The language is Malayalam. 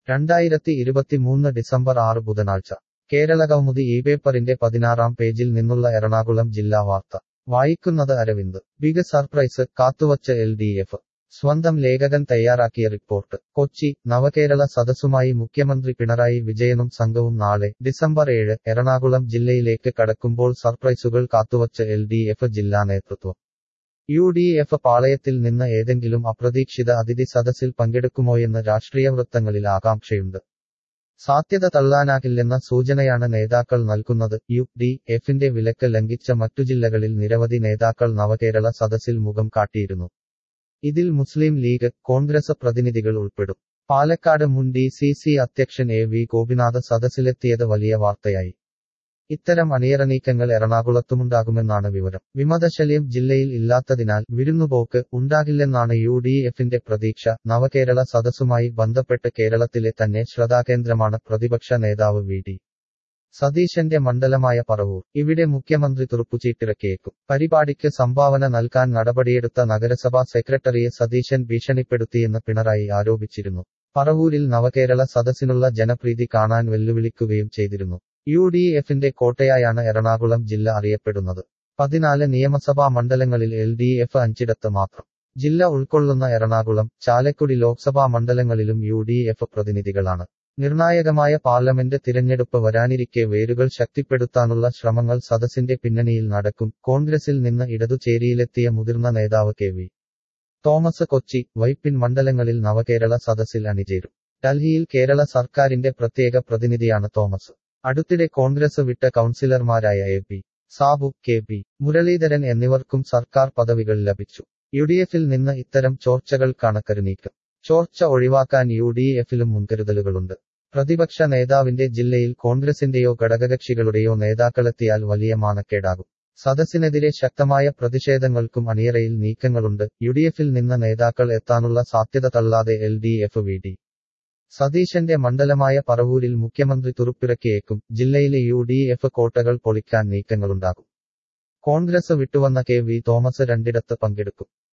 രണ്ടായിരത്തി ഇരുപത്തിമൂന്ന് ഡിസംബർ ആറ് ബുധനാഴ്ച കേരള കൗമുദി ഈ പേപ്പറിന്റെ പതിനാറാം പേജിൽ നിന്നുള്ള എറണാകുളം ജില്ലാ വാർത്ത വായിക്കുന്നത് അരവിന്ദ് ബിഗ് സർപ്രൈസ് കാത്തുവച്ച എൽ ഡി എഫ് സ്വന്തം ലേഖകൻ തയ്യാറാക്കിയ റിപ്പോർട്ട് കൊച്ചി നവകേരള സദസ്സുമായി മുഖ്യമന്ത്രി പിണറായി വിജയനും സംഘവും നാളെ ഡിസംബർ ഏഴ് എറണാകുളം ജില്ലയിലേക്ക് കടക്കുമ്പോൾ സർപ്രൈസുകൾ കാത്തുവച്ച എൽ ഡി എഫ് ജില്ലാ നേതൃത്വം യു ഡി എഫ് പാളയത്തിൽ നിന്ന് ഏതെങ്കിലും അപ്രതീക്ഷിത അതിഥി സദസ്സിൽ പങ്കെടുക്കുമോയെന്ന് രാഷ്ട്രീയ വൃത്തങ്ങളിൽ ആകാംക്ഷയുണ്ട് സാധ്യത തള്ളാനാകില്ലെന്ന സൂചനയാണ് നേതാക്കൾ നൽകുന്നത് യു ഡി എഫിന്റെ വിലക്ക് ലംഘിച്ച മറ്റു ജില്ലകളിൽ നിരവധി നേതാക്കൾ നവകേരള സദസ്സിൽ മുഖം കാട്ടിയിരുന്നു ഇതിൽ മുസ്ലിം ലീഗ് കോൺഗ്രസ് പ്രതിനിധികൾ ഉൾപ്പെടും പാലക്കാട് മുൻ ഡി സി സി അധ്യക്ഷൻ എ വി ഗോപിനാഥ് സദസ്സിലെത്തിയത് വലിയ വാർത്തയായി ഇത്തരം അണിയറ നീക്കങ്ങൾ എറണാകുളത്തുമുണ്ടാകുമെന്നാണ് വിവരം വിമതശല്യം ജില്ലയിൽ ഇല്ലാത്തതിനാൽ വിരുന്നുപോക്ക് ഉണ്ടാകില്ലെന്നാണ് യു ഡി എഫിന്റെ പ്രതീക്ഷ നവകേരള സദസ്സുമായി ബന്ധപ്പെട്ട് കേരളത്തിലെ തന്നെ ശ്രദ്ധാകേന്ദ്രമാണ് പ്രതിപക്ഷ നേതാവ് വി ഡി സതീശന്റെ മണ്ഡലമായ പറവൂർ ഇവിടെ മുഖ്യമന്ത്രി തുറപ്പുചീട്ടിറക്കിയേക്കും പരിപാടിക്ക് സംഭാവന നൽകാൻ നടപടിയെടുത്ത നഗരസഭാ സെക്രട്ടറിയെ സതീശൻ ഭീഷണിപ്പെടുത്തിയെന്ന് പിണറായി ആരോപിച്ചിരുന്നു പറവൂരിൽ നവകേരള സദസ്സിനുള്ള ജനപ്രീതി കാണാൻ വെല്ലുവിളിക്കുകയും ചെയ്തിരുന്നു യു ഡി എഫിന്റെ കോട്ടയായാണ് എറണാകുളം ജില്ല അറിയപ്പെടുന്നത് പതിനാല് നിയമസഭാ മണ്ഡലങ്ങളിൽ എൽ ഡി എഫ് അഞ്ചിടത്ത് മാത്രം ജില്ല ഉൾക്കൊള്ളുന്ന എറണാകുളം ചാലക്കുടി ലോക്സഭാ മണ്ഡലങ്ങളിലും യു ഡി എഫ് പ്രതിനിധികളാണ് നിർണായകമായ പാർലമെന്റ് തിരഞ്ഞെടുപ്പ് വരാനിരിക്കെ വേരുകൾ ശക്തിപ്പെടുത്താനുള്ള ശ്രമങ്ങൾ സദസ്സിന്റെ പിന്നണിയിൽ നടക്കും കോൺഗ്രസിൽ നിന്ന് ഇടതുചേരിയിലെത്തിയ മുതിർന്ന നേതാവ് കെ വി തോമസ് കൊച്ചി വൈപ്പിൻ മണ്ഡലങ്ങളിൽ നവകേരള സദസ്സിൽ അണിചേരും ഡൽഹിയിൽ കേരള സർക്കാരിന്റെ പ്രത്യേക പ്രതിനിധിയാണ് തോമസ് അടുത്തിടെ കോൺഗ്രസ് വിട്ട കൗൺസിലർമാരായ A P Sabu K P Muraleedharan എന്നിവർക്കും സർക്കാർ പദവികൾ ലഭിച്ചു യു ഡി എഫിൽ നിന്ന് ഇത്തരം ചോർച്ചകൾക്കാണ് കരുനീക്കം ചോർച്ച ഒഴിവാക്കാൻ യു ഡി എഫിലും മുൻകരുതലുകളുണ്ട് പ്രതിപക്ഷ നേതാവിന്റെ ജില്ലയിൽ കോൺഗ്രസിന്റെയോ ഘടകകക്ഷികളുടെയോ നേതാക്കളെത്തിയാൽ വലിയ മാനക്കേടാകും സദസ്സിനെതിരെ ശക്തമായ പ്രതിഷേധങ്ങൾക്കും അണിയറയിൽ നീക്കങ്ങളുണ്ട് യു ഡി എഫിൽ നിന്ന് നേതാക്കൾ എത്താനുള്ള സാധ്യത തള്ളാതെ L D F V D സതീശന്റെ മണ്ഡലമായ പറവൂരിൽ മുഖ്യമന്ത്രി തുറുപ്പിറക്കിയേക്കും ജില്ലയിലെ യു ഡി എഫ് കോട്ടകൾ പൊളിക്കാൻ നീക്കങ്ങളുണ്ടാകും കോൺഗ്രസ് വിട്ടുവന്ന കെ വി തോമസ് രണ്ടിടത്ത് പങ്കെടുക്കും